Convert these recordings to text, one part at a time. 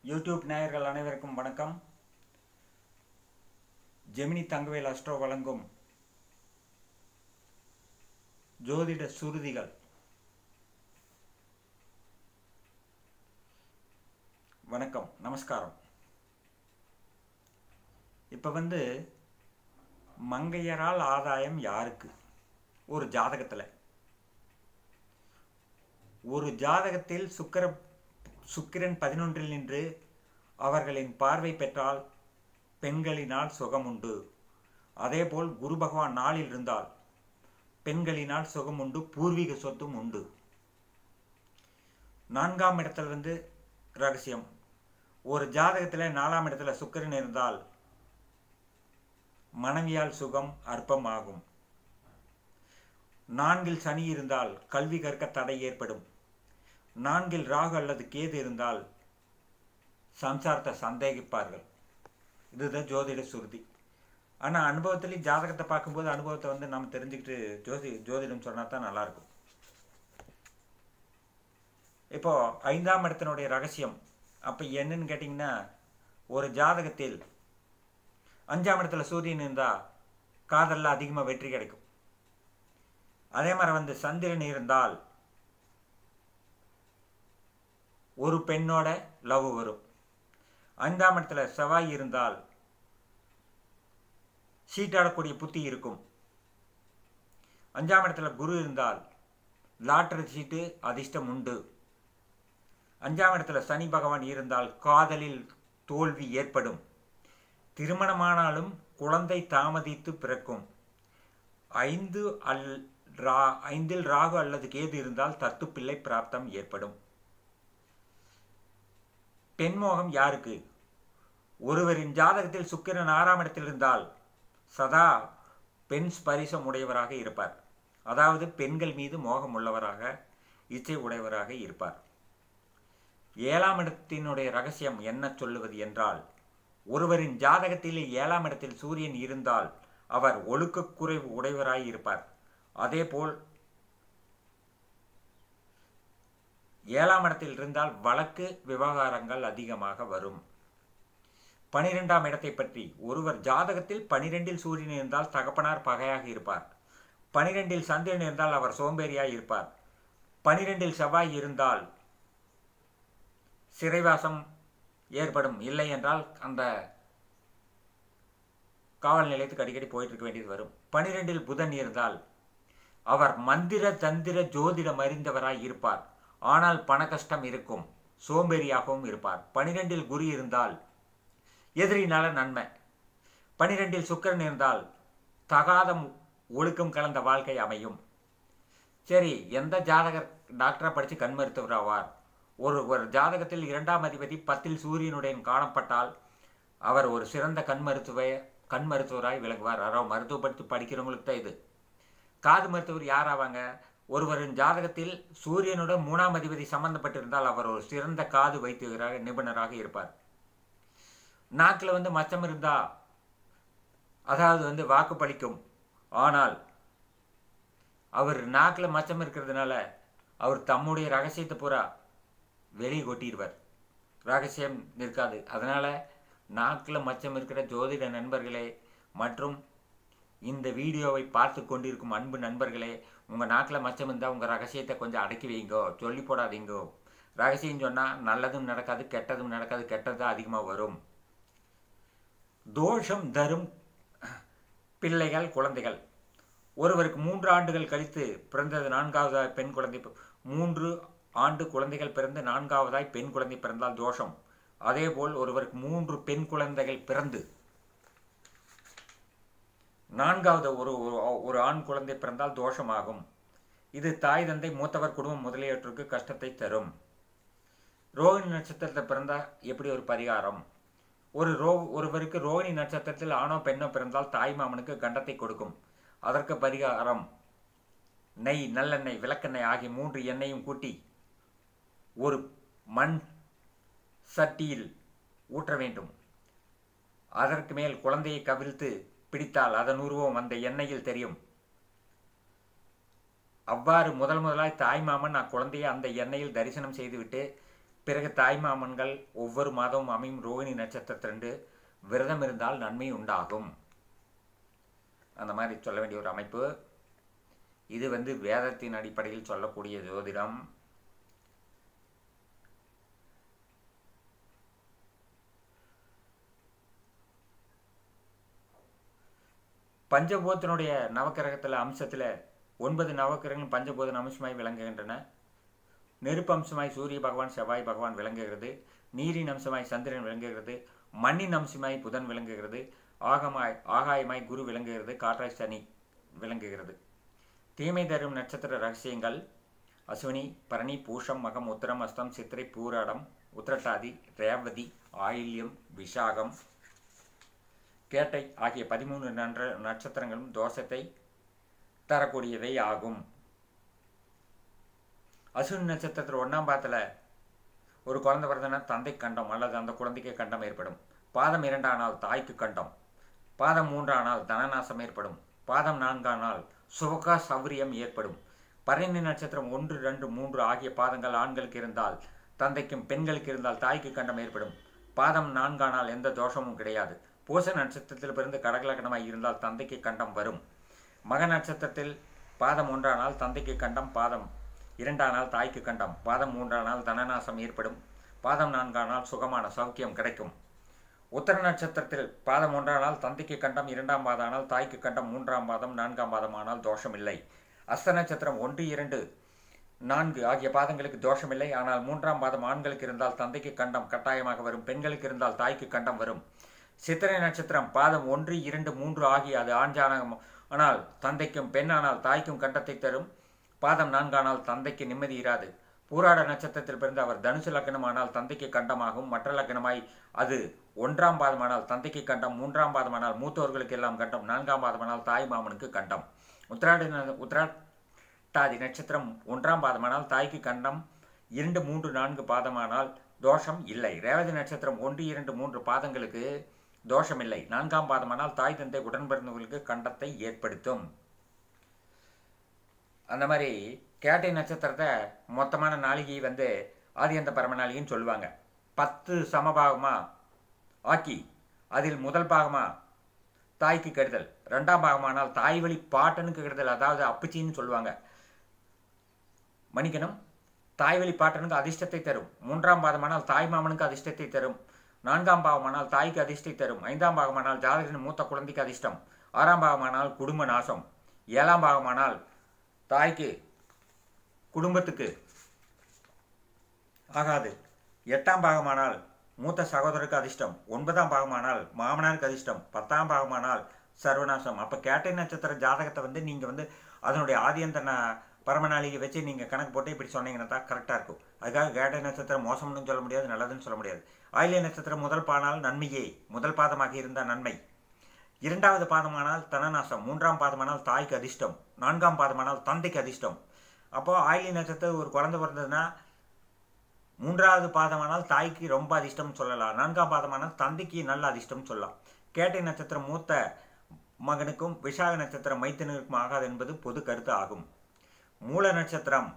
YouTube நேயர்கள் அனைவருக்கும் வணக்கம் ஜெமினி தங்கவேல் அஸ்ட்ரோ வழங்கும் ஜோதிட சுருதிகள் வணக்கம் நமஸ்காரம் இப்போ வந்து மங்கையரால் ஆதாயம் யாருக்கு ஒரு ஜாதகத்தில் ஒரு ஜாதகத்தில் சுக்கிர சுக்கிரன் பதினொன்றில் நின்று அவர்களின் பார்வை பெற்றால் பெண்களினால் சுகம் உண்டு அதேபோல் குரு பகவான் நாளில் இருந்தால் பெண்களினால் சுகம் உண்டு பூர்வீக சொத்தும் உண்டு நான்காம் இடத்திலிருந்து ரகசியம் ஒரு ஜாதகத்தில் நாலாம் இடத்துல சுக்கிரன் இருந்தால் மனைவியால் சுகம் அற்பமாகும் நான்கில் சனி இருந்தால் கல்வி கற்க தடை ஏற்படும் நான்கில் ராகு அல்லது கேது இருந்தால் சம்சாரத்தை சந்தேகிப்பார்கள் இதுதான் ஜோதிட சுருதி ஆனால் அனுபவத்துலேயும் ஜாதகத்தை பார்க்கும்போது அனுபவத்தை வந்து நம்ம தெரிஞ்சுக்கிட்டு ஜோதி ஜோதிடம் சொன்னால் தான் நல்லாயிருக்கும் இப்போ ஐந்தாம் இடத்தினுடைய ரகசியம் அப்போ என்னன்னு கேட்டிங்கன்னா ஒரு ஜாதகத்தில் அஞ்சாம் இடத்துல சூரியன் இருந்தால் காதலில் அதிகமாக வெற்றி கிடைக்கும் அதே மாதிரி வந்து சந்திரன் இருந்தால் ஒரு பெண்ணோட லவ் வரும் ஐந்தாம் இடத்துல செவ்வாய் இருந்தால் சீட்டாடக்கூடிய புத்தி இருக்கும் அஞ்சாம் இடத்துல குரு இருந்தால் லாட்டரி சீட்டு அதிர்ஷ்டம் உண்டு அஞ்சாம் இடத்துல சனி பகவான் இருந்தால் காதலில் தோல்வி ஏற்படும் திருமணமானாலும் குழந்தை தாமதித்து பிறக்கும் ஐந்து அல் ரா ஐந்தில் ராகு அல்லது கேது இருந்தால் தத்து பிள்ளை பிராப்தம் ஏற்படும் பெண்மோகம் யாருக்கு ஒருவரின் ஜாதகத்தில் சுக்கிரன் ஆறாம் இடத்தில் இருந்தால் சதா பெண் ஸ்பரிசம் உடையவராக இருப்பார் அதாவது பெண்கள் மீது மோகம் உள்ளவராக இச்சை உடையவராக இருப்பார் ஏழாம் இடத்தினுடைய ரகசியம் என்ன சொல்லுவது என்றால் ஒருவரின் ஜாதகத்திலே ஏழாம் இடத்தில் சூரியன் இருந்தால் அவர் ஒழுக்கக்குறைவு உடையவராய் இருப்பார் அதேபோல் ஏழாம் இடத்தில் இருந்தால் வழக்கு விவகாரங்கள் அதிகமாக வரும் பனிரெண்டாம் இடத்தை பற்றி ஒருவர் ஜாதகத்தில் பனிரெண்டில் சூரியன் இருந்தால் தகப்பனார் பகையாக இருப்பார் பனிரெண்டில் சந்திரன் இருந்தால் அவர் சோம்பேறியாய் இருப்பார் பனிரெண்டில் செவ்வாய் இருந்தால் சிறைவாசம் ஏற்படும் இல்லை என்றால் அந்த காவல் நிலையத்துக்கு அடிக்கடி போயிட்டு இருக்க வேண்டியது வரும் பனிரெண்டில் புதன் இருந்தால் அவர் மந்திர தந்திர ஜோதிடம் அறிந்தவராய் இருப்பார் ஆனால் பண கஷ்டம் இருக்கும் சோம்பேறியாகவும் இருப்பார் பனிரெண்டில் குரு இருந்தால் எதிரினால நன்மை பனிரெண்டில் சுக்கரன் இருந்தால் தகாத ஒழுக்கம் கலந்த வாழ்க்கை அமையும் சரி எந்த ஜாதகர் டாக்டராக படித்து கண் மருத்துவர் ஆவார் ஒரு ஒரு ஜாதகத்தில் இரண்டாம் அதிபதி பத்தில் சூரியனுடன் காணப்பட்டால் அவர் ஒரு சிறந்த கண் மருத்துவ கண் மருத்துவராய் விளங்குவார் அதாவது மருத்துவ படித்து படிக்கிறவங்களுக்கு தான் இது காது மருத்துவர் யார் ஆவாங்க ஒருவரின் ஜாதகத்தில் சூரியனுடன் மூணாம் அதிபதி சம்பந்தப்பட்டிருந்தால் அவர் ஒரு சிறந்த காது வைத்தியராக நிபுணராக இருப்பார் நாக்கில் வந்து மச்சம் இருந்தா அதாவது வந்து வாக்கு பளிக்கும் ஆனால் அவர் நாக்கில் மச்சம் இருக்கிறதுனால அவர் தம்முடைய ரகசியத்தை பூரா வெளியே கொட்டிடுவார் ரகசியம் இருக்காது அதனால் நாக்கில் மச்சம் இருக்கிற ஜோதிட நண்பர்களே மற்றும் இந்த வீடியோவை பார்த்து கொண்டிருக்கும் அன்பு நண்பர்களே உங்கள் நாக்கில் மச்சம் இருந்தால் உங்கள் ரகசியத்தை கொஞ்சம் அடக்கி வைங்கோ சொல்லி போடாதீங்கோ ரகசியம் சொன்னால் நல்லதும் நடக்காது கெட்டதும் நடக்காது கெட்டது அதிகமாக வரும் தோஷம் தரும் பிள்ளைகள் குழந்தைகள் ஒருவருக்கு மூன்று ஆண்டுகள் கழித்து பிறந்தது நான்காவதாய் பெண் குழந்தை மூன்று ஆண்டு குழந்தைகள் பிறந்து நான்காவதாய் பெண் குழந்தை பிறந்தால் தோஷம் அதேபோல் ஒருவருக்கு மூன்று பெண் குழந்தைகள் பிறந்து நான்காவது ஒரு ஒரு ஆண் குழந்தை பிறந்தால் தோஷமாகும் இது தாய் தந்தை மூத்தவர் குடும்பம் முதலியவற்றுக்கு கஷ்டத்தை தரும் ரோகிணி நட்சத்திரத்தில் பிறந்தால் எப்படி ஒரு பரிகாரம் ஒரு ரோ ஒருவருக்கு ரோகிணி நட்சத்திரத்தில் ஆணோ பெண்ணோ பிறந்தால் தாய் மாமனுக்கு கண்டத்தை கொடுக்கும் அதற்கு பரிகாரம் நெய் நல்லெண்ணெய் விளக்கெண்ணெய் ஆகிய மூன்று எண்ணெயும் கூட்டி ஒரு மண் சட்டியில் ஊற்ற வேண்டும் அதற்கு மேல் குழந்தையை கவிழ்த்து பிடித்தால் அதன் உருவம் அந்த எண்ணெயில் தெரியும் அவ்வாறு முதல் முதலாய் தாய்மாமன் அக்குழந்தையை அந்த எண்ணெயில் தரிசனம் செய்துவிட்டு பிறகு தாய்மாமன்கள் ஒவ்வொரு மாதமும் அமையும் ரோகிணி நட்சத்திரத்திரண்டு விரதம் இருந்தால் நன்மை உண்டாகும் அந்த மாதிரி சொல்ல வேண்டிய ஒரு அமைப்பு இது வந்து வேதத்தின் அடிப்படையில் சொல்லக்கூடிய ஜோதிடம் பஞ்சபூதத்தினுடைய நவக்கிரகத்தில் அம்சத்தில் ஒன்பது நவக்கிரகங்கள் பஞ்சபூதன் அம்சமாய் விளங்குகின்றன நெருப்பு அம்சமாய் சூரிய பகவான் செவ்வாய் பகவான் விளங்குகிறது நீரின் அம்சமாய் சந்திரன் விளங்குகிறது மண்ணின் அம்சமாய் புதன் விளங்குகிறது ஆகமாய் ஆகாயமாய் குரு விளங்குகிறது காற்றாய் சனி விளங்குகிறது தீமை தரும் நட்சத்திர ரகசியங்கள் அஸ்வினி பரணி பூஷம் மகம் உத்திரம் அஸ்தம் சித்திரை பூராடம் உத்திரட்டாதி ரேவதி ஆயில்யம் விஷாகம் கேட்டை ஆகிய பதிமூணு நன்ற நட்சத்திரங்களும் தோஷத்தை தரக்கூடியவை ஆகும் அசுவின் நட்சத்திரத்தில் ஒன்றாம் பாதத்தில் ஒரு குழந்தை பிறந்தனா தந்தை கண்டம் அல்லது அந்த குழந்தைக்கு கண்டம் ஏற்படும் பாதம் இரண்டானால் தாய்க்கு கண்டம் பாதம் மூன்றானால் தனநாசம் ஏற்படும் பாதம் நான்கானால் சுபகா சௌரியம் ஏற்படும் பரணி நட்சத்திரம் ஒன்று ரெண்டு மூன்று ஆகிய பாதங்கள் ஆண்களுக்கு இருந்தால் தந்தைக்கும் பெண்களுக்கு இருந்தால் தாய்க்கு கண்டம் ஏற்படும் பாதம் நான்கானால் எந்த தோஷமும் கிடையாது பூச நட்சத்திரத்தில் பிறந்து கடகலக்கணமாய் இருந்தால் தந்தைக்கு கண்டம் வரும் மக நட்சத்திரத்தில் பாதம் ஒன்றானால் தந்தைக்கு கண்டம் பாதம் இரண்டானால் தாய்க்கு கண்டம் பாதம் மூன்றானால் தனநாசம் ஏற்படும் பாதம் நான்கானால் சுகமான சௌக்கியம் கிடைக்கும் உத்தர நட்சத்திரத்தில் பாதம் ஒன்றானால் தந்தைக்கு கண்டம் இரண்டாம் பாதானால் தாய்க்கு கண்டம் மூன்றாம் பாதம் நான்காம் பாதமானால் தோஷம் இல்லை அஸ்த நட்சத்திரம் ஒன்று இரண்டு நான்கு ஆகிய பாதங்களுக்கு தோஷமில்லை ஆனால் மூன்றாம் பாதம் ஆண்களுக்கு இருந்தால் தந்தைக்கு கண்டம் கட்டாயமாக வரும் பெண்களுக்கு இருந்தால் தாய்க்கு கண்டம் வரும் சித்திரை நட்சத்திரம் பாதம் ஒன்று இரண்டு மூன்று ஆகிய அது ஆண்ஜானகம் ஆனால் தந்தைக்கும் பெண்ணானால் தாய்க்கும் கண்டத்தை தரும் பாதம் நான்கானால் தந்தைக்கு நிம்மதி இராது பூராட நட்சத்திரத்தில் பிறந்து அவர் தனுசு லக்னமானால் தந்தைக்கு கண்டமாகும் மற்ற லக்னமாய் அது ஒன்றாம் பாதமானால் தந்தைக்கு கண்டம் மூன்றாம் பாதமானால் மூத்தோர்களுக்கு எல்லாம் கண்டம் நான்காம் பாதமானால் தாய் மாமனுக்கு கண்டம் உத்திராடி உத்திராட்டாதி நட்சத்திரம் ஒன்றாம் பாதமானால் தாய்க்கு கண்டம் இரண்டு மூன்று நான்கு பாதமானால் தோஷம் இல்லை ரேவதி நட்சத்திரம் ஒன்று இரண்டு மூன்று பாதங்களுக்கு தோஷமில்லை நான்காம் பாதமானால் தாய் தந்தை உடன் பிறந்தவர்களுக்கு கண்டத்தை ஏற்படுத்தும் அந்த மாதிரி கேட்டை நட்சத்திரத்தை மொத்தமான நாளிகை வந்து ஆதியந்த பரமநாளிகைன்னு சொல்லுவாங்க பத்து சமபாகமாக ஆக்கி அதில் முதல் பாகமாக தாய்க்கு கெடுதல் ரெண்டாம் பாகமானால் தாய் வழி பாட்டனுக்கு கெடுதல் அதாவது அப்புச்சின்னு சொல்லுவாங்க மன்னிக்கணும் தாய் வழி பாட்டனுக்கு அதிர்ஷ்டத்தை தரும் மூன்றாம் பாதமானால் தாய் மாமனுக்கு அதிர்ஷ்டத்தை தரும் நான்காம் பாகமானால் தாய்க்கு அதிர்ஷ்டத்தை தரும் ஐந்தாம் பாகமானால் ஜாதகரின் மூத்த குழந்தைக்கு அதிர்ஷ்டம் ஆறாம் பாகமானால் குடும்ப நாசம் ஏழாம் பாகமானால் தாய்க்கு குடும்பத்துக்கு ஆகாது எட்டாம் பாகமானால் மூத்த சகோதரருக்கு அதிர்ஷ்டம் ஒன்பதாம் பாகமானால் மாமனாருக்கு அதிர்ஷ்டம் பத்தாம் பாகமானால் சர்வநாசம் அப்போ கேட்டை நட்சத்திர ஜாதகத்தை வந்து நீங்கள் வந்து அதனுடைய ஆதியந்த ந பரமநாளிகை வச்சு நீங்கள் கணக்கு போட்டு இப்படி சொன்னீங்கன்னா தான் கரெக்டாக இருக்கும் அதுக்காக கேட்டை நட்சத்திரம் மோசம்னு சொல்ல முடியாது நல்லதுன்னு சொல்ல முடியாது ஆயிலிய நட்சத்திரம் முதல் பானால் நன்மையே முதல் பாதமாக இருந்த நன்மை இரண்டாவது பாதமானால் தனநாசம் மூன்றாம் பாதமானால் தாய்க்கு அதிர்ஷ்டம் நான்காம் பாதமானால் தந்தைக்கு அதிர்ஷ்டம் அப்போது ஆயிலி நட்சத்திரம் ஒரு குழந்தை பிறந்ததுன்னா மூன்றாவது பாதமானால் தாய்க்கு ரொம்ப அதிர்ஷ்டம் சொல்லலாம் நான்காம் பாதமானால் தந்தைக்கு நல்ல அதிர்ஷ்டம் சொல்லலாம் கேட்டை நட்சத்திரம் மூத்த மகனுக்கும் விஷாக நட்சத்திரம் மைத்தனுக்கும் ஆகாது என்பது பொது கருத்து ஆகும் மூல நட்சத்திரம்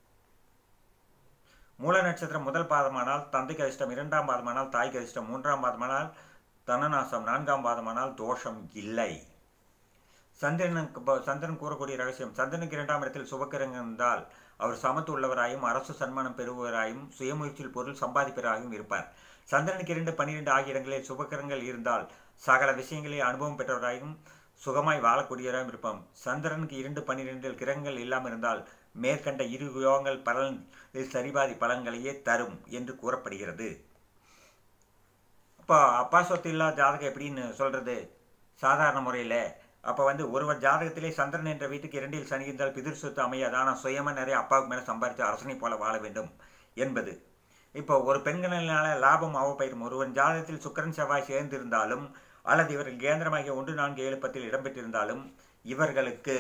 மூல நட்சத்திரம் முதல் பாதமானால் தந்தைக்கு அதிர்ஷ்டம் இரண்டாம் பாதமானால் தாய்க்கு அதிர்ஷ்டம் மூன்றாம் பாதமானால் தனநாசம் நான்காம் பாதமானால் தோஷம் இல்லை சந்திரனுக்கு சந்திரன் கூறக்கூடிய ரகசியம் சந்திரனுக்கு இரண்டாம் இடத்தில் சுபக்கிரகம் இருந்தால் அவர் சமத்து உள்ளவராயும் அரசு சன்மானம் பெறுவராயும் சுயமுயற்சியில் பொருள் சம்பாதிப்பவராகவும் இருப்பார் சந்திரனுக்கு இரண்டு பன்னிரெண்டு ஆகிய இடங்களில் சுபக்கிரங்கள் இருந்தால் சகல விஷயங்களில் அனுபவம் பெற்றவராயும் சுகமாய் வாழக்கூடியவராகவும் இருப்பான் சந்திரனுக்கு இரண்டு பன்னிரெண்டில் கிரகங்கள் இல்லாமல் இருந்தால் மேற்கண்ட இரு யோகங்கள் பலன் சரிபாதி பலன்களையே தரும் என்று கூறப்படுகிறது இப்போ அப்பா சொத்து இல்லாத ஜாதகம் எப்படின்னு சொல்கிறது சாதாரண முறையில் அப்போ வந்து ஒருவர் ஜாதகத்திலே சந்திரன் என்ற வீட்டுக்கு இரண்டில் சனி இருந்தால் பிதிர் சொத்து அமையாது ஆனால் சுயமாக நிறைய அப்பாவுக்கு மேலே சம்பாதித்து அரசனை போல வாழ வேண்டும் என்பது இப்போ ஒரு பெண்களினால லாபம் அவப்பயிரும் ஒருவன் ஜாதகத்தில் சுக்கரன் செவ்வாய் சேர்ந்திருந்தாலும் அல்லது இவர்கள் கேந்திரமாகிய ஒன்று நான்கு ஏழு பத்தில் இடம்பெற்றிருந்தாலும் இவர்களுக்கு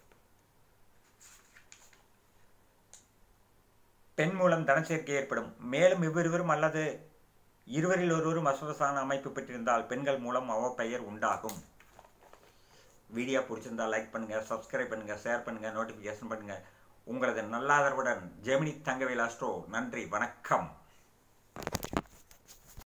பெண் மூலம் தனச்சேர்க்கை ஏற்படும் மேலும் இவ்விருவரும் அல்லது இருவரில் ஒருவரும் அசுவசான அமைப்பு பெற்றிருந்தால் பெண்கள் மூலம் அவப்பெயர் உண்டாகும் வீடியோ பிடிச்சிருந்தா லைக் பண்ணுங்கள் சப்ஸ்கிரைப் பண்ணுங்கள் ஷேர் பண்ணுங்கள் நோட்டிஃபிகேஷன் பண்ணுங்கள் உங்களது நல்லாதரவுடன் ஜெமினி தங்கவேல் அஸ்ட்ரோ நன்றி வணக்கம்